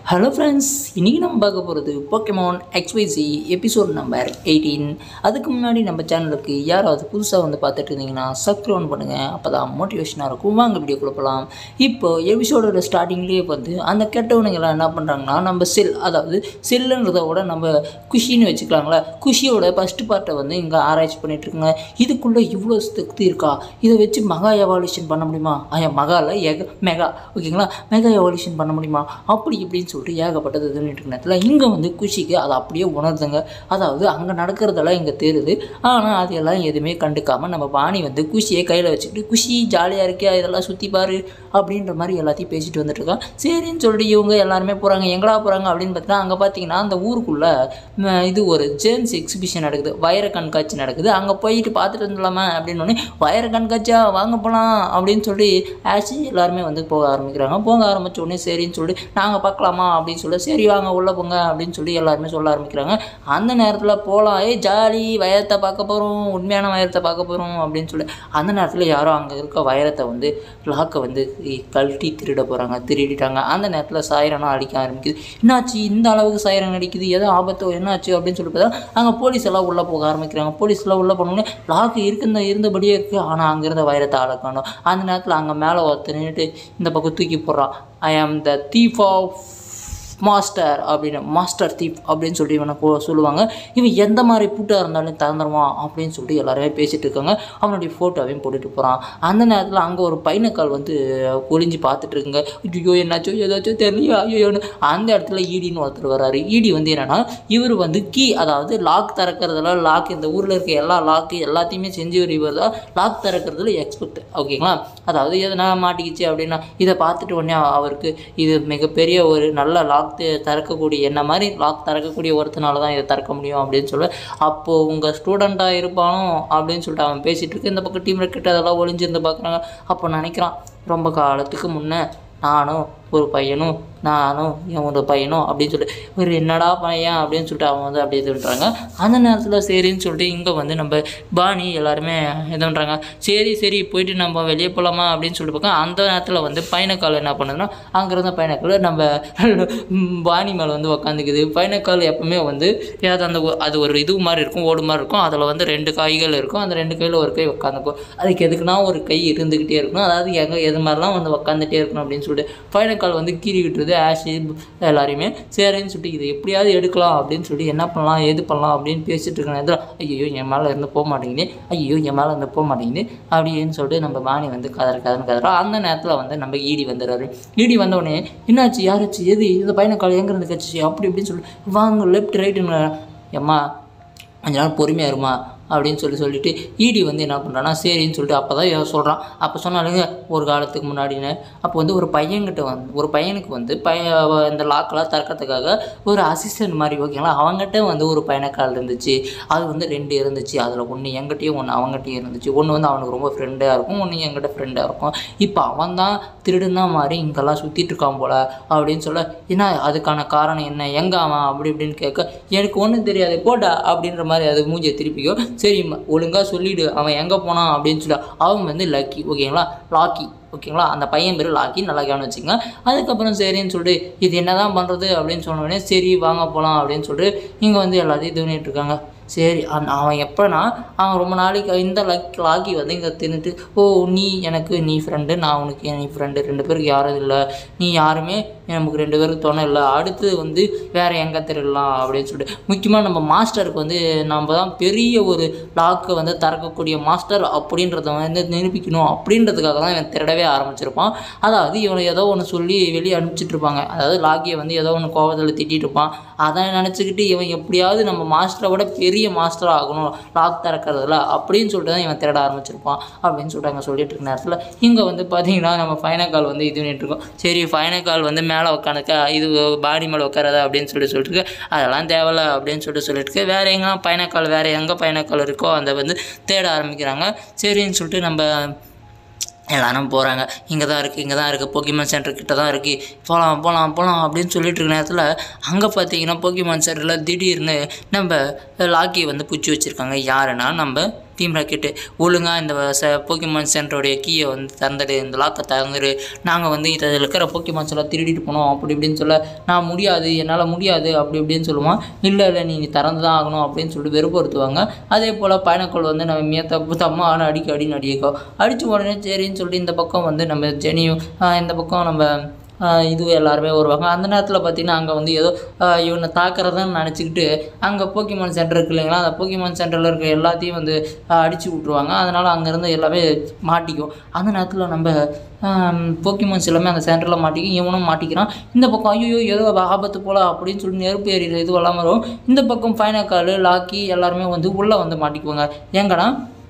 Hello friends இன்றைக்கி நம்ம பார்க்க போகிறது Pokemon XYZ episode number eighteen அதுக்கு முன்னாடி நம்ம சேனலுக்கு யாராவது புதுசாக வந்து பார்த்துட்டு இருந்தீங்கன்னா சப்ஸ்கிரைப் பண்ணுங்கள் அப்போ தான் மோட்டிவேஷனாக இருக்கும் வாங்க வீடியோ கொடுக்கலாம் இப்போ எபிசோடோட ஸ்டார்டிங்லேயே வந்து அந்த கெட்டவனுங்கெல்லாம் என்ன பண்ணுறாங்கன்னா நம்ம செல் அதாவது செல்லுன்றதை விட நம்ம குஷின்னு வச்சுக்கலாங்களா குஷியோட ஃபஸ்ட்டு பார்ட்டை வந்து இங்கே ஆராய்ச்சி பண்ணிட்டு இருக்காங்க இதுக்குள்ளே இவ்வளோ சக்தி இருக்கா இதை வச்சு மகா எவால்யூஷன் பண்ண முடியுமா ஐயா மகால ஏக மெகா ஓகேங்களா மெகா எவால்யூஷன் பண்ண முடியுமா அப்படி இப்படின்னு சொல்லிட்டு ஏகப்பட்டது இதுன்னு இருக்கிற நேரத்தில் இங்கே வந்து குஷிக்கு அதை அப்படியே உணர்துங்க அதாவது அங்கே நடக்கிறதெல்லாம் இங்கே தெரியுது ஆனால் அதையெல்லாம் எதுவுமே கண்டுக்காமல் நம்ம பாணி வந்து குஷியை கையில் வச்சுக்கிட்டு குஷி ஜாலியாக இருக்கியா இதெல்லாம் சுற்றி பாரு அப்படின்ற மாதிரி எல்லாத்தையும் பேசிட்டு வந்துட்டு இருக்கான் சரின்னு சொல்லிட்டு இவங்க எல்லாருமே போகிறாங்க எங்கடா போகிறாங்க அப்படின்னு பார்த்தா அங்கே பார்த்தீங்கன்னா அந்த ஊருக்குள்ளே இது ஒரு ஜேம்ஸ் எக்ஸிபிஷன் நடக்குது வைர கண்காட்சி நடக்குது அங்கே போயிட்டு பார்த்துட்டு வந்துடலாமா அப்படின்னு வைர கண்காட்சியா வாங்க போகலாம் அப்படின்னு சொல்லி ஆச்சு எல்லாருமே வந்து போக ஆரம்பிக்கிறாங்க போக ஆரம்பிச்ச உடனே சரின்னு சொல்லிட்டு நாங்கள் பார்க்கலாமா அப்படின்னு சொல்லி சரி வாங்க உள்ளே போங்க அப்படின்னு சொல்லி எல்லாருமே சொல்ல ஆரம்பிக்கிறாங்க அந்த நேரத்தில் போகலாம் ஏய் ஜாலி வைரத்தை பார்க்க போகிறோம் உண்மையான வைரத்தை பார்க்க போகிறோம் அப்படின்னு சொல்லி அந்த நேரத்தில் யாரோ அங்கே இருக்க வைரத்தை வந்து லாக்கை வந்து கழட்டி திருட போகிறாங்க திருடிட்டாங்க அந்த நேரத்தில் சாயிரனும் அடிக்க ஆரம்பிக்குது என்னாச்சு இந்த அளவுக்கு சாயிரன் அடிக்குது ஏதோ ஆபத்தோ என்னாச்சு அப்படின்னு சொல்லி பார்த்தா அங்கே போலீஸ் எல்லாம் உள்ளே போக ஆரம்பிக்கிறாங்க போலீஸ் எல்லாம் உள்ளே போனோடனே லாக்கு இருந்த இருந்தபடியே இருக்குது ஆனால் அங்கே இருந்த வைரத்தை ஆள காணும் அந்த நேரத்தில் அங்கே மேலே ஒருத்தர் நின்றுட்டு இந்த பக்கம் தூக்கி போடுறான் I am the thief of master அப்படின்னு மாஸ்டர் தீப் அப்படின்னு சொல்லி இவனை கொ- சொல்லுவாங்க இவன் எந்த மாதிரி பூட்டாக இருந்தாலும் திறந்துருவான் அப்படின்னு சொல்லிட்டு எல்லாருமே பேசிகிட்டு இருக்காங்க அவனுடைய ஃபோட்டோவையும் போட்டுட்டு போகிறான் அந்த நேரத்தில் அங்கே ஒரு பையனக்கால் வந்து ஒளிஞ்சு பார்த்துட்டு இருக்குங்க ஐயோ என்னாச்சோ ஏதாச்சும் தெரியலையா ஐயோன்னு அந்த இடத்துல ஈடின்னு ஒருத்தர் வராரு ஈடி வந்து என்னன்னா இவர் வந்து கீ அதாவது லாக் திறக்கிறதுல லாக் இந்த ஊரில் இருக்க எல்லா லாக்கு எல்லாத்தையுமே செஞ்சு இவர் தான் லாக் திறக்கிறதுல எக்ஸ்பர்ட் ஓகேங்களா அதாவது எதனா மாட்டிக்கிச்சு அப்படின்னா இதை பார்த்துட்டு உடனே அவருக்கு இது மிகப்பெரிய ஒரு நல்ல லாக் திறக்கக்கூடிய என்ன மாதிரி லாக் திறக்கக்கூடிய ஒருத்தனால தான் இதை திறக்க முடியும் அப்படின்னு சொல்லி அப்போது உங்கள் ஸ்டூடெண்ட்டாக இருப்பானோ அப்படின்னு சொல்லிட்டு அவன் பேசிகிட்டு இருக்கு இந்த பக்கம் டீமில் கிட்ட அதெல்லாம் ஒளிஞ்சிருந்து பார்க்குறாங்க அப்போ நினைக்கிறான் ரொம்ப காலத்துக்கு முன்னே நானும் ஒரு பையனும் நானும் இவன் ஒரு பையனும் அப்படின்னு சொல்லிட்டு ஒரு என்னடா பையன் அப்படின்னு சொல்லிட்டு அவன் வந்து அப்படியே இது பண்ணுறாங்க அந்த நேரத்தில் சரின்னு சொல்லிட்டு இங்கே வந்து நம்ம பாணி எல்லாருமே இது பண்ணுறாங்க சரி சரி போயிட்டு நம்ம வெளியே போகலாமா அப்படின்னு சொல்லிட்டு பார்க்க அந்த நேரத்தில் வந்து பையனக்கால் என்ன பண்ணுதுன்னா அங்கே இருந்த பையனக்கால் நம்ம ம், பாணி மேலே வந்து உக்காந்துக்குது பையனக்கால் எப்பவுமே வந்து ஏதாவது அந்த ஒ- அது ஒரு இது மாதிரி இருக்கும் ஓடு மாதிரி இருக்கும் அதில் வந்து ரெண்டு காய்கள் இருக்கும் அந்த ரெண்டு கையில் ஒரு கை உட்காந்துக்கும் அதுக்கு எதுக்குன்னா ஒரு கை இருந்துக்கிட்டே இருக்கணும் அதாவது எங்கே எது மாதிரிலாம் வந்து உட்காந்துட்டே இருக்கணும் அப்படின்னு சொல்லிட்டு பையனக்கால் வந்து கீறி விட்டுருது ஆஷி எல்லாரையுமே சரின்னு சொல்லிட்டு இதை எப்படியாவது எடுக்கலாம் அப்படின்னு சொல்லி என்ன பண்ணலாம் எது பண்ணலாம் அப்படின்னு பேசிட்டு இருக்க நேரத்தில் ஐயோ என் மேலே இருந்து போக மாட்டேங்குது ஐயோ என் மேலே இருந்து போக மாட்டேங்குது அப்படின்னு சொல்லிட்டு நம்ம பாணி வந்து கதற கதன்னு கதறோம் அந்த நேரத்தில் வந்து நம்ம ஈடி வந்துடுறாரு ஈடி வந்த உடனே என்னாச்சு யாராச்சு எது இந்த பையனக்கால் எங்கேருந்து கட்சி அப்படி இப்படின்னு சொல்லிட்டு வாங்க லெஃப்ட் ரைட்டுன்னு எம்மா கொஞ்ச நாள் பொறுமையாக இருமா அப்படின்னு சொல்லி சொல்லிட்டு ஈடி வந்து என்ன பண்ணுறான்னா சரின்னு சொல்லிட்டு அப்போ தான் சொல்கிறான் அப்போ சொன்னாலுங்க ஒரு காலத்துக்கு முன்னாடின்னு அப்போ வந்து ஒரு பையன்கிட்ட வந்து ஒரு பையனுக்கு வந்து பையன் இந்த லாக்கெல்லாம் திறக்கிறதுக்காக ஒரு அசிஸ்டன்ட் மாதிரி ஓகேங்களா அவங்ககிட்ட வந்து ஒரு பயணக்கால் இருந்துச்சு அது வந்து ரெண்டு இருந்துச்சு அதில் ஒன்று எங்கிட்டயும் ஒன்று அவங்ககிட்டயும் இருந்துச்சு ஒன்று வந்து அவனுக்கு ரொம்ப ஃப்ரெண்டாக இருக்கும் ஒன்று என்கிட்ட ஃப்ரெண்டாக இருக்கும் இப்போ அவன் தான் திருடுனா மாதிரி இங்கெல்லாம் சுற்றிட்டு இருக்கான் போல அப்படின்னு சொல்ல என்ன அதுக்கான காரணம் என்ன எங்கே அவன் அப்படி இப்படின்னு கேட்க எனக்கு ஒன்றும் தெரியாது போடா அப்படின்ற மாதிரி அது மூஞ்சியை திருப்பிக்கோ சரி ஒழுங்காக சொல்லிவிடு அவன் எங்கே போனான் அப்படின்னு சொல்லி அவன் வந்து லக்கி ஓகேங்களா லாக்கி ஓகேங்களா அந்த பையன் பேர் லாக்கி நல்லா கவனம் வச்சுங்க அதுக்கப்புறம் சரின்னு சொல்லிட்டு இது என்ன தான் பண்ணுறது அப்படின்னு சொன்ன உடனே சரி வாங்க போகலாம் அப்படின்னு சொல்லிட்டு இங்கே வந்து எல்லாத்தையும் இது பண்ணிட்டு இருக்காங்க சரி அந்த அவன் எப்போனா அவன் ரொம்ப நாளைக்கு இந்த லக் லாக்கி வந்து இங்கே தின்னுட்டு ஓ நீ எனக்கு நீ ஃப்ரெண்டு நான் உனக்கு நீ ஃப்ரெண்டு ரெண்டு பேருக்கு யாரும் இல்லை நீ யாருமே நமக்கு ரெண்டு பேருக்கு துணை இல்லை அடுத்து வந்து வேறு எங்கே திருடலாம் அப்படின்னு சொல்லிட்டு முக்கியமாக நம்ம மாஸ்டருக்கு வந்து நம்ம தான் பெரிய ஒரு லாக்கை வந்து திறக்கக்கூடிய மாஸ்டர் அப்படின்றத வந்து நிரூபிக்கணும் அப்படின்றதுக்காக தான் இவன் திருடவே ஆரம்பிச்சிருப்பான் அதாவது இவனை ஏதோ ஒன்று சொல்லி வெளியே அனுப்பிச்சிட்டு இருப்பாங்க அதாவது லாக்கியை வந்து ஏதோ ஒன்று கோவத்தில் திட்டிட்டு இருப்பான் அதை நினச்சிக்கிட்டு இவன் எப்படியாவது நம்ம மாஸ்டரை விட பெரிய மாஸ்டர் ஆகணும் லாக் திறக்கிறதுல அப்படின்னு சொல்லிட்டு தான் இவன் திருட ஆரம்பிச்சிருப்பான் அப்படின்னு சொல்லிட்டு அங்கே சொல்லிட்டு இருக்க நேரத்தில் இங்கே வந்து பார்த்தீங்கன்னா நம்ம ஃபைனல் கால் வந்து இது பண்ணிட்டு இருக்கோம் சரி ஃபைனல் கால் வந்து மேலே உட்காந்துக்க இது பாடி மேலே உட்காராத அப்படின்னு சொல்லிட்டு சொல்லிட்டு இருக்கு. அதெல்லாம் தேவையில்ல அப்படின்னு சொல்லிட்டு சொல்லிட்டு இருக்கு. வேற எங்கே பயணக்கால் வேற எங்கே பயணக்கால் இருக்கோ அதை வந்து தேட ஆரம்பிக்கிறாங்க சரின்னு சொல்லிட்டு நம்ம எல்லாரும் போகிறாங்க இங்கே தான் இருக்குது இங்கே தான் இருக்குது போக்கிமான் சென்டர் கிட்ட தான் இருக்குது போகலாம் போகலாம் போகலாம் அப்படின்னு சொல்லிட்டு இருக்க நேரத்தில் அங்கே பார்த்தீங்கன்னா போக்கிமான் சென்டரில் திடீர்னு நம்ம லாக்கியை வந்து பிடிச்சி வச்சுருக்காங்க யாருன்னா நம்ம டீம் ராக்கெட்டு ஒழுங்காக இந்த ச போக்கிமான் சென்டருடைய கீயை வந்து திறந்துடு இந்த லாக்கை திறந்துடு நாங்கள் வந்து இதில் இருக்கிற போக்கிமான்ஸ் எல்லாம் திருடிட்டு போனோம் அப்படி இப்படின்னு சொல்ல நான் முடியாது என்னால் முடியாது அப்படி இப்படின்னு சொல்லுவான் இல்லை இல்லை நீ திறந்து தான் ஆகணும் அப்படின்னு சொல்லிட்டு வெறுப்படுத்துவாங்க அதே போல் பயணக்கோள் வந்து நம்ம மேத்த தம்மான அடிக்க அடின்னு அடிக்கும் அடித்த உடனே சரின்னு சொல்லிட்டு இந்த பக்கம் வந்து நம்ம ஜெனியும் ஆஹ் இந்த பக்கம் நம்ம ஆஹ் இது எல்லாருமே வருவாங்க அந்த நேரத்தில் பார்த்தீங்கன்னா அங்கே வந்து ஏதோ ஆஹ் இவனை தாக்குறதுன்னு நினச்சிக்கிட்டு அங்கே போக்கிமான் சென்டர் இருக்கு இல்லைங்களா அந்த போக்கிமான் சென்டரில் இருக்க எல்லாத்தையும் வந்து ஆஹ் அடிச்சு விட்ருவாங்க அதனால் அங்கேருந்து எல்லாமே மாட்டிக்கும் அந்த நேரத்தில் நம்ம போக்கிமான்ஸ் எல்லாமே அந்த சென்டரில் மாட்டிக்கும் இவனும் மாட்டிக்கிறான் இந்த பக்கம் ஐயோ ஏதோ ஆபத்து போல அப்படின்னு சொல்லி நெருப்பு எறிகிற இதுவெல்லாம் வரும் இந்த பக்கம் ஃபைனக்கால் லாக்கி எல்லாருமே வந்து உள்ளே வந்து மாட்டிக்குவாங்க ஏங்கடா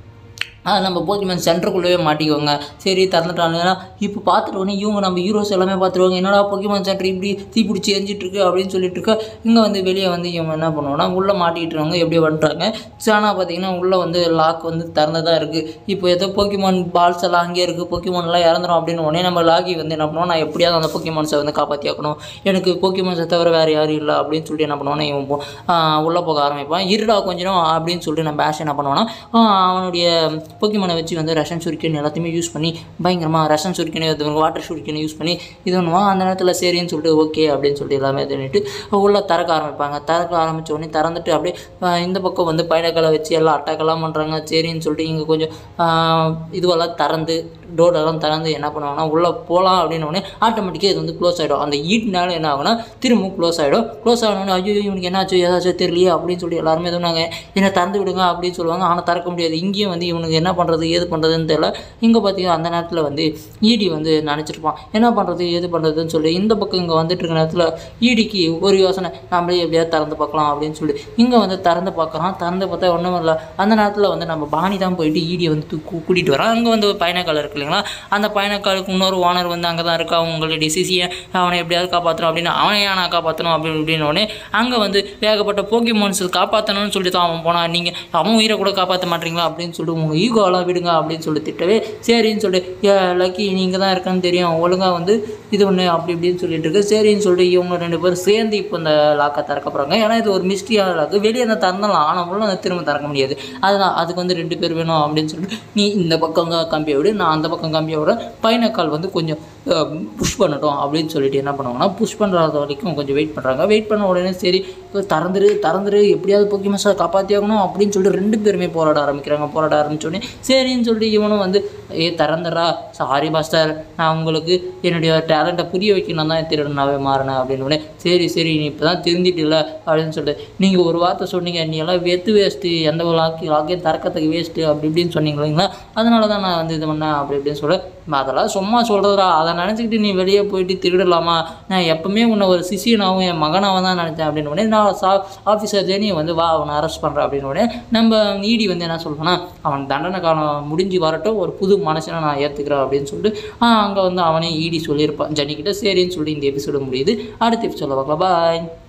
அது நம்ம போக்கிமேன் சென்டருக்குள்ளேயே மாட்டிக்குவாங்க சரி திறந்துட்டாங்கன்னா இப்போ பார்த்துட்டு உடனே இவங்க நம்ம ஹீரோஸ் எல்லாமே பார்த்துருவாங்க என்னடா போக்கிமான் சென்டர் இப்படி தீப்பிடிச்சி எரிஞ்சிட்டு இருக்கு அப்படின்னு சொல்லிட்டு இருக்க இங்கே வந்து வெளியே வந்து இவங்க என்ன பண்ணுவாங்கன்னா உள்ளே மாட்டிக்கிட்டுருவாங்க எப்படியோ வந்துட்டாங்க ஆனால் பார்த்தீங்கன்னா உள்ளே வந்து லாக் வந்து திறந்ததாக இருக்குது இப்போ ஏதோ போக்கிமான் பால்ஸ் எல்லாம் அங்கேயே இருக்குது போக்கிமான்லாம் இறந்துரும் அப்படின்னு உடனே நம்ம லாகி வந்து என்ன பண்ணுவோம் நான் எப்படியாவது அந்த போக்கிமான்ஸை வந்து காப்பாற்றி ஆக்கணும் எனக்கு போக்கிமான்ஸை தவிர வேறு யாரும் இல்லை அப்படின்னு சொல்லிட்டு என்ன பண்ணுவானா இவன் போ- ஆஹ் உள்ளே போக ஆரம்பிப்பான் இருடா கொஞ்ச நேரம் அப்படின்னு சொல்லிட்டு நம்ம பேஷ் என்ன பண்ணுவான்னா ஆஹ் அவனுடைய போக்கிமானை வச்சு வந்து ரஷன் சுரிக்கன் எல்லாத்தையுமே யூஸ் பண்ணி பயங்கரமாக ரஷன் சுரிக்கனை வாட்டர் சுரிக்கனை யூஸ் பண்ணி இது பண்ணுவான் அந்த நேரத்தில் சரின்னு சொல்லிட்டு ஓகே அப்படின்னு சொல்லிட்டு எல்லாமே பண்ணிட்டு உள்ளே திறக்க ஆரம்பிப்பாங்க திறக்க ஆரம்பிச்ச உடனே திறந்துட்டு அப்படியே ஆஹ் இந்த பக்கம் வந்து பயணக்களை வச்சு எல்லாம் அட்டாக்கெல்லாம் பண்ணுறாங்க சரின்னு சொல்லிட்டு இங்கே கொஞ்சம் ஆஹ் இதுவெல்லாம் திறந்து டோரெல்லாம் திறந்து என்ன பண்ணுவாங்கன்னா உள்ளே போகலாம் அப்படின்னு உடனே ஆட்டோமேட்டிக்காக இது வந்து க்ளோஸ் ஆகிடும் அந்த ஈட்னால என்ன ஆகும்னா திரும்பவும் க்ளோஸ் ஆகிடும் க்ளோஸ் ஆகணும்னு ஐயோ இவனுக்கு என்னாச்சு ஏதாச்சும் தெரியலையே அப்படின்னு சொல்லி எல்லாருமே சொன்னாங்க என்னை திறந்து விடுங்க அப்படின்னு சொல்லுவாங்க ஆனால் திறக்க முடியாது இங்கேயும் வந்து இவனுக்கு என்ன பண்ணுறது ஏது பண்ணுறதுன்னு தெரியல இங்கே பார்த்தீங்கன்னா அந்த நேரத்தில் வந்து ஈடி வந்து நினச்சிருப்பான் என்ன பண்ணுறது ஏது பண்ணுறதுன்னு சொல்லி இந்த பக்கம் இங்கே வந்துட்டு இருக்க நேரத்தில் ஈடிக்கு ஒரு யோசனை நம்மளே எப்படியாவது திறந்து பார்க்கலாம் அப்படின்னு சொல்லி இங்கே வந்து திறந்து பார்க்குறான் திறந்து பார்த்தா ஒன்றும் இல்லை அந்த நேரத்தில் வந்து நம்ம பாணி தான் போயிட்டு ஈடியை வந்து தூ- கூ- கூட்டிகிட்டு வரான் அங்கே வந்து பயணக்கால் இருக்கு இல்லைங்களா அந்த பயணக்காலுக்கு இன்னொரு ஓனர் வந்து அங்கே தான் இருக்கா உங்களுடைய டிசிசியை அவனை எப்படியாவது காப்பாற்றணும் அப்படின்னு அவனை ஏன் நான் காப்பாற்றணும் அப்படி இப்படின்னு உடனே அங்கே வந்து ஏகப்பட்ட போக்கிமான்ஸ் காப்பாற்றணும்னு சொல்லிட்டு தான் அவன் போனான் நீங்கள் அவன் உயிரை கூட காப்பாற்ற மாட்டீங்களா அப்படின்னு சொல்லிட்டு உங்கள் ஈகோலாம் விடுங்க அப்படின்னு சொல்லி திட்டவே சரின்னு சொல்லிட்டு "ஏ, லக்கி நீங்கள் தான் இருக்கன்னு தெரியும் ஒழுங்காக வந்து இது ஒன்று அப்படி இப்படின்னு சொல்லிட்டு இருக்கு சரின்னு சொல்லிட்டு இவங்க ரெண்டு பேரும் சேர்ந்து இப்போ இந்த லாக்கை திறக்க போகிறாங்க ஏன்னா இது ஒரு மிஸ்ட்ரியான லாக்கு வெளியே அந்த திறந்தலாம் ஆனால் உள்ள அந்த திரும்ப திறக்க முடியாது அதனால் அதுக்கு வந்து ரெண்டு பேர் வேணும் அப்படின்னு சொல்லிட்டு நீ இந்த பக்கம் தான் கம்பியை விடு நான் அந்த பக்கம் கம்பியை விட பயணக்கால் வந்து கொஞ்சம் புஷ் பண்ணட்டும் அப்படின்னு சொல்லிட்டு என்ன பண்ணுவாங்கன்னா புஷ் பண்ணுறது வரைக்கும் கொஞ்சம் வெயிட் பண்ணுறாங்க வெயிட் பண்ண உடனே சரி இப்போ திறந்துரு திறந்துரு எப்படியாவது போக்கிமாஸை காப்பாற்றி ஆகணும் அப்படின்னு சொல்லிட்டு ரெண்டு பேருமே போராட ஆரம்பிக்கிறாங்க போராட ஆரம்பிச்ச உடனே சரின்னு சொல்லிட்டு இவனும் வந்து ஏ திறந்துடா சாரி மாஸ்டர் நான் உங்களுக்கு என்னுடைய டேலண்ட்டை புரிய வைக்கணும் தான் திருடனாவே மாறினேன் அப்படின்னு உடனே சரி சரி நீ இப்போ தான் திருந்திட்டில்ல அப்படின்னு சொல்லிட்டு நீங்கள் ஒரு வார்த்தை சொன்னீங்க நீ எல்லாம் வெத்து வேஸ்ட்டு எந்த ஒரு லாக்கி லாக்கையும் திறக்கிறதுக்கு வேஸ்ட்டு அப்படி இப்படின்னு சொன்னீங்க இல்லைங்களா அதனால தான் நான் வந்து இது பண்ணேன் அப்படி இப்படின்னு சொல்ல அதெல்லாம் சும்மா சொல்கிறதா அதை நினச்சிக்கிட்டு நீ வெளியே போயிட்டு திருடலாமா நான் எப்பவுமே உன்னை ஒரு சிஷியனாகவும் என் மகனாகவும் தான் நினச்சேன் அப்படின்னு உடனே நான் சா ஆஃபீஸர் ஜெனியை வந்து வா அவனை அரெஸ்ட் பண்ணுறேன் அப்படின்னு உடனே நம்ம நீடி வந்து என்ன சொல்கிறேன்னா அவன் தண்டனை காலம் முடிஞ்சு வரட்டும் ஒரு புது மனுஷனை நான் ஏற்றுக்கிறேன் அப்படின்னு சொல்லிட்டு அங்கே வந்து அவனே ஈடி சொல்லியிருப்பான் ஜெனிக்கிட்ட சரின்னு சொல்லி இந்த எபிசோடு முடியுது அடுத்த எபிசோட பார்க்கலாம் பாய்